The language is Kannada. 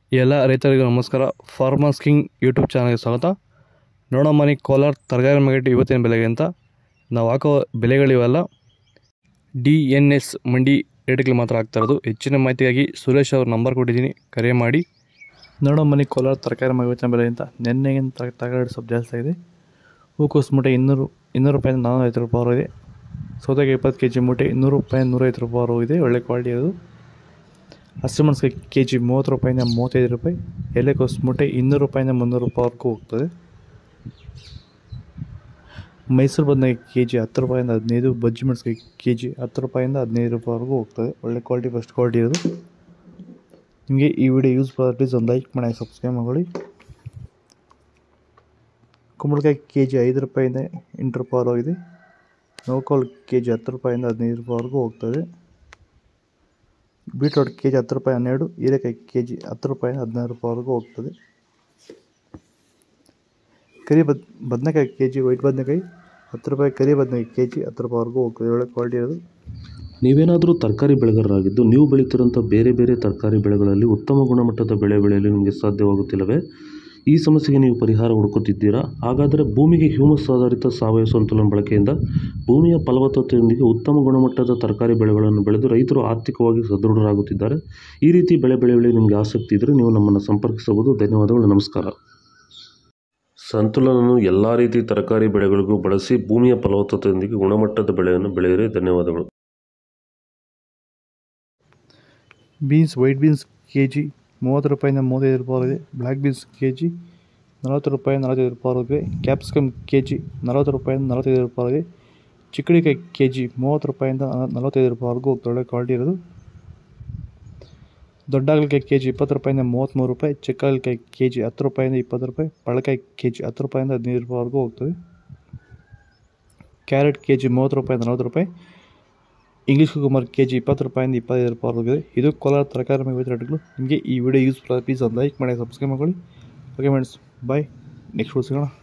ಎಲ್ಲ ರೈತರಿಗೂ ನಮಸ್ಕಾರ ಫಾರ್ಮರ್ಸ್ ಕಿಂಗ್ ಯೂಟ್ಯೂಬ್ ಚಾನಲ್ಗೆ ಸ್ವಾಗತ ನೋಡೋ ಮನೆ ಕೋಲಾರ ತರಕಾರಿ ಮಾರ್ಕೆಟ್ ಇವತ್ತಿನ ಬೆಲೆಗೆ ಅಂತ ನಾವು ಹಾಕೋ ಬೆಲೆಗಳಿವೆಲ್ಲ ಡಿ ಎನ್ ಎಸ್ ಮಂಡಿ ರೇಟ್ಗಳು ಮಾತ್ರ ಆಗ್ತಾ ಇರೋದು ಹೆಚ್ಚಿನ ಮಾಹಿತಿಗಾಗಿ ಸುರೇಶ್ ಅವ್ರ ನಂಬರ್ ಕೊಟ್ಟಿದ್ದೀನಿ ಕರೆ ಮಾಡಿ ನೋಡೋ ಮನೆ ಕೋಲಾರ ತರಕಾರಿ ಮಾರ್ಕೆಟ್ ಇವತ್ತಿನ ಬೆಲೆ ಅಂತ ನಿನ್ನೆಗಿಂತ ತರಕಾರಿ ಸ್ವಲ್ಪ ಜಾಸ್ತಿ ಆಗಿದೆ ಹೂಕೋಸು ಮೂಟೆ ಇನ್ನೂರು ಇನ್ನೂರು ರೂಪಾಯಿಂದ ನಾನ್ನೂರೈವತ್ತು ರೂಪಾಯಿ ಇದೆ ಸೌತೆಗೆ ಇಪ್ಪತ್ತು ಕೆ ಜಿ ಮೂಟೆ ಇನ್ನೂರು ರೂಪಾಯಿ ನೂರೈವತ್ತು ರೂಪಾಯಿ ಇದೆ ಒಳ್ಳೆ ಕ್ವಾಲಿಟಿ ಇರೋದು ಹಸಿಮೆಣಸಿಗೆ ಕೆ ಜಿ ಮೂವತ್ತು ರೂಪಾಯಿಂದ ಮೂವತ್ತೈದು ರೂಪಾಯಿ ಎಲೆಕೋಸು ಮೂಟೆ ಇನ್ನೂರು ರೂಪಾಯಿಂದ ಮುನ್ನೂರು ರೂಪಾಯಿವರೆಗೂ ಹೋಗ್ತದೆ ಮೈಸೂರು ಬದನೆಗೆ ಕೆ ಜಿ ಹತ್ತು ರೂಪಾಯಿಂದ ಹದಿನೈದು ಬಜ್ಜಿ ಮೆಣಸಿಗೆ ಕೆ ಜಿ ಹತ್ತು ರೂಪಾಯಿಂದ ಹದಿನೈದು ರೂಪಾಯಿವರೆಗೂ ಹೋಗ್ತದೆ ಒಳ್ಳೆ ಕ್ವಾಲಿಟಿ ಫಸ್ಟ್ ಕ್ವಾಲಿಟಿ ಇರೋದು ನಿಮಗೆ ಈ ವಿಡಿಯೋ ಯೂಸ್ ಪ್ಲೀಸ್ ಒಂದು ಲೈಕ್ ಮಾಡಿ ಸಬ್ಸ್ಕ್ರೈಬ್ ಮಾಡಿ ಕುಂಬಳಕಾಯಿ ಕೆ ಜಿ ಐದು ರೂಪಾಯಿಂದ ಎಂಟು ರೂಪಾಯಿವರೆಗೂ ಇದೆ ನೋಕೋಲ್ ಕೆ ಜಿ ಹತ್ತು ರೂಪಾಯಿಂದ ಹದಿನೈದು ರೂಪಾಯಿವರೆಗೂ ಹೋಗ್ತದೆ ಬೀಟ್ರೋಟ್ ಕೆ ಜಿ ಹತ್ತು ರೂಪಾಯಿ ಹನ್ನೆರಡು ಹೀರೆಕಾಯಿ ಕೆ ಜಿ ಹತ್ತು ರೂಪಾಯಿ ಹದಿನಾರು ರೂಪಾಯಿವರೆಗೂ ಹೋಗ್ತದೆ ಕರಿ ಬದ್ ಬದನೆಕಾಯಿ ಕೆ ಜಿ ವೈಟ್ ಬದನೆಕಾಯಿ ಹತ್ತು ರೂಪಾಯಿ ಕರಿ ಬದನೆಕಾಯಿ ಕೆ ಜಿ ಹತ್ತು ರೂಪಾಯಿವರೆಗೂ ಹೋಗ್ತದೆ ಒಳ್ಳೆ ಕ್ವಾಲಿಟಿ ಇರೋದು ನೀವೇನಾದರೂ ತರಕಾರಿ ಬೆಳೆಗಾರರಾಗಿದ್ದು ನೀವು ಬೆಳೀತಿರೋಂಥ ಬೇರೆ ಬೇರೆ ತರಕಾರಿ ಬೆಳೆಗಳಲ್ಲಿ ಉತ್ತಮ ಗುಣಮಟ್ಟದ ಬೆಳೆ ಬೆಳೆಯಲು ನಿಮಗೆ ಸಾಧ್ಯವಾಗುತ್ತಿಲ್ಲವೇ ಈ ಸಮಸ್ಯೆಗೆ ನೀವು ಪರಿಹಾರ ಹುಡುಕುತ್ತಿದ್ದೀರಾ ಹಾಗಾದರೆ ಭೂಮಿಗೆ ಹ್ಯೂಮಸ್ ಆಧಾರಿತ ಸಾವಯವ ಸಂತುಲನ ಬಳಕೆಯಿಂದ ಭೂಮಿಯ ಫಲವತ್ತತೆಯೊಂದಿಗೆ ಉತ್ತಮ ಗುಣಮಟ್ಟದ ತರಕಾರಿ ಬೆಳೆಗಳನ್ನು ಬೆಳೆದು ರೈತರು ಆರ್ಥಿಕವಾಗಿ ಸದೃಢರಾಗುತ್ತಿದ್ದಾರೆ ಈ ರೀತಿ ಬೆಳೆ ಬೆಳೆಯಲು ನಿಮಗೆ ಆಸಕ್ತಿ ಇದ್ದರೆ ನೀವು ನಮ್ಮನ್ನು ಸಂಪರ್ಕಿಸಬಹುದು ಧನ್ಯವಾದಗಳು ನಮಸ್ಕಾರ ಸಂತುಲನವನ್ನು ಎಲ್ಲ ರೀತಿ ತರಕಾರಿ ಬೆಳೆಗಳಿಗೂ ಬಳಸಿ ಭೂಮಿಯ ಫಲವತ್ತತೆಯೊಂದಿಗೆ ಗುಣಮಟ್ಟದ ಬೆಳೆಯನ್ನು ಬೆಳೆಯಿರಿ ಧನ್ಯವಾದಗಳು beans white beans K G ಮೂವತ್ತು ರೂಪಾಯಿಂದ ಮೂವತ್ತೈದು ರೂಪಾಯಿ ಇದೆ ಬ್ಲ್ಯಾಕ್ ಬೀನ್ಸ್ ಕೆ ಜಿ ನಲವತ್ತು ರೂಪಾಯಿ ನಲವತ್ತೈದು ರೂಪಾಯಿ ಇದೆ ಕ್ಯಾಪ್ಸಿಕಮ್ ಕೆ ಜಿ ನಲವತ್ತು ರೂಪಾಯಿಂದ ನಲವತ್ತೈದು ರೂಪಾಯಿ ಇದೆ ಚಿಕ್ಕಡಿಕಾಯಿ ಕೆ ಜಿ ಮೂವತ್ತು ರೂಪಾಯಿಂದ ನಲವತ್ತೈದು ರೂಪಾಯಿವರೆಗೂ ಒಳ್ಳೆ ಕ್ವಾಲಿಟಿ ಇರೋದು ದೊಡ್ಡ ಹಾಗಲಕಾಯಿ ಕೆ ಜಿ ಇಪ್ಪತ್ತು ರೂಪಾಯಿಂದ ಮೂವತ್ತ್ಮೂರು ರೂಪಾಯಿ ಚಿಕ್ಕ ಹಾಗಲಕಾಯಿ ಕೆ ಜಿ ಹತ್ತು ರೂಪಾಯಿಂದ ಇಪ್ಪತ್ತು ರೂಪಾಯಿ ಪಳಕಾಯಿ ಕೆ ಜಿ ಹತ್ತು ರೂಪಾಯಿಂದ ಹದಿನೈದು ರೂಪಾಯಿವರೆಗೂ ಹೋಗ್ತದೆ ಕ್ಯಾರೆಟ್ ಕೆ ಜಿ ಮೂವತ್ತು ರೂಪಾಯಿ ನಲವತ್ತು ರೂಪಾಯಿ ಇಂಗ್ಲೀಷ್ ಕುಕುಮರ್ ಕೆ ಜಿ ಇಪ್ಪತ್ತು ರೂಪಾಯಿಂದ ಇಪ್ಪತ್ತೈದು ರೂಪಾಯಿವರೆಗಿದೆ ಇದು ಕೋಲಾರ ತರಕಾರಿ ಮೇಲೆ ರೇಟ್ಗಳು ನಿಮಗೆ ಈ ವಿಡಿಯೋ ಯೂಸ್ ಪ್ಲೀಸ್ ಒಂದು ಲೈಕ್ ಮಾಡಿ ಸಬ್ಸ್ಕ್ರೈಬ್ ಮಾಡ್ಕೊಳ್ಳಿ ಓಕೆ ಫ್ರೆಂಡ್ಸ್ ಬಾಯ್ ನೆಕ್ಸ್ಟ್ ಸಿಗೋಣ